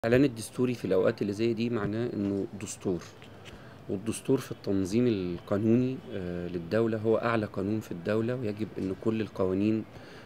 الإعلان الدستوري في الأوقات اللي زي دي معناه إنه دستور والدستور في التنظيم القانوني آه، للدولة هو أعلى قانون في الدولة ويجب إن كل القوانين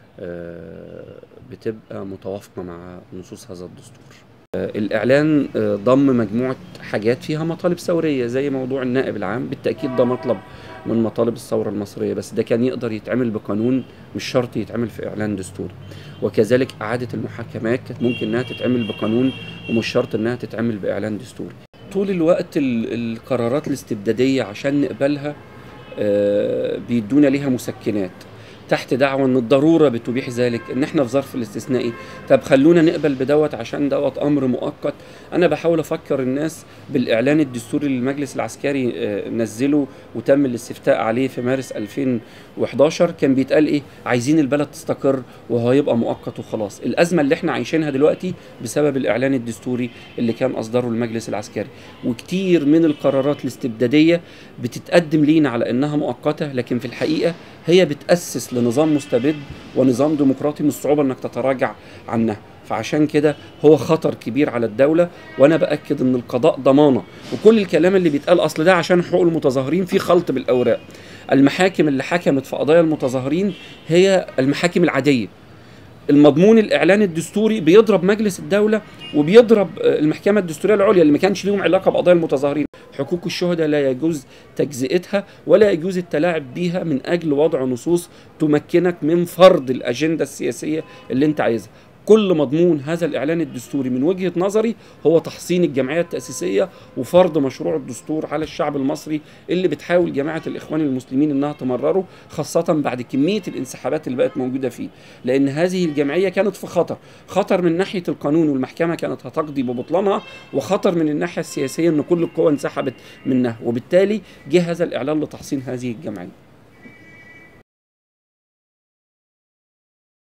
آه، بتبقى متوافقة مع نصوص هذا الدستور آه، الإعلان آه، ضم مجموعة حاجات فيها مطالب ثورية زي موضوع النائب العام بالتأكيد ده مطلب من مطالب الثورة المصرية بس ده كان يقدر يتعمل بقانون مش شرط يتعمل في إعلان دستوري وكذلك إعادة المحاكمات كانت ممكن إنها تتعمل بقانون ومش شرط إنها تتعمل بإعلان دستوري طول الوقت ال- القرارات الاستبدادية عشان نقبلها آه، بيدونا ليها مسكنات تحت دعوى ان الضروره بتبيح ذلك ان احنا في ظرف الاستثنائي طب خلونا نقبل بدوت عشان دوت امر مؤقت انا بحاول افكر الناس بالاعلان الدستوري اللي المجلس العسكري آه، نزله وتم الاستفتاء عليه في مارس 2011 كان بيتقال ايه عايزين البلد تستقر وهو يبقى مؤقت وخلاص الازمه اللي احنا عايشينها دلوقتي بسبب الاعلان الدستوري اللي كان اصدره المجلس العسكري وكتير من القرارات الاستبداديه بتتقدم لينا على انها مؤقته لكن في الحقيقه هي بتاسس لنظام مستبد ونظام ديمقراطي من الصعوبه انك تتراجع عنها فعشان كده هو خطر كبير على الدولة وأنا بأكد إن القضاء ضمانة وكل الكلام اللي بيتقال أصل ده عشان حقوق المتظاهرين في خلط بالأوراق المحاكم اللي حكمت في قضايا المتظاهرين هي المحاكم العادية المضمون الاعلان الدستوري بيضرب مجلس الدوله وبيضرب آه، المحكمه الدستوريه العليا اللي ما كانش ليهم علاقه بقضايا المتظاهرين حقوق الشهداء لا يجوز تجزئتها ولا يجوز التلاعب بيها من اجل وضع نصوص تمكنك من فرض الاجنده السياسيه اللي انت عايزها كل مضمون هذا الاعلان الدستوري من وجهه نظري هو تحصين الجمعيه التاسيسيه وفرض مشروع الدستور على الشعب المصري اللي بتحاول جماعه الاخوان المسلمين انها تمرره خاصه بعد كميه الانسحابات اللي بقت موجوده فيه لان هذه الجمعيه كانت في خطر خطر من ناحيه القانون والمحكمه كانت هتقضي ببطلانها وخطر من الناحيه السياسيه ان كل القوى انسحبت منها وبالتالي جه هذا الاعلان لتحصين هذه الجمعيه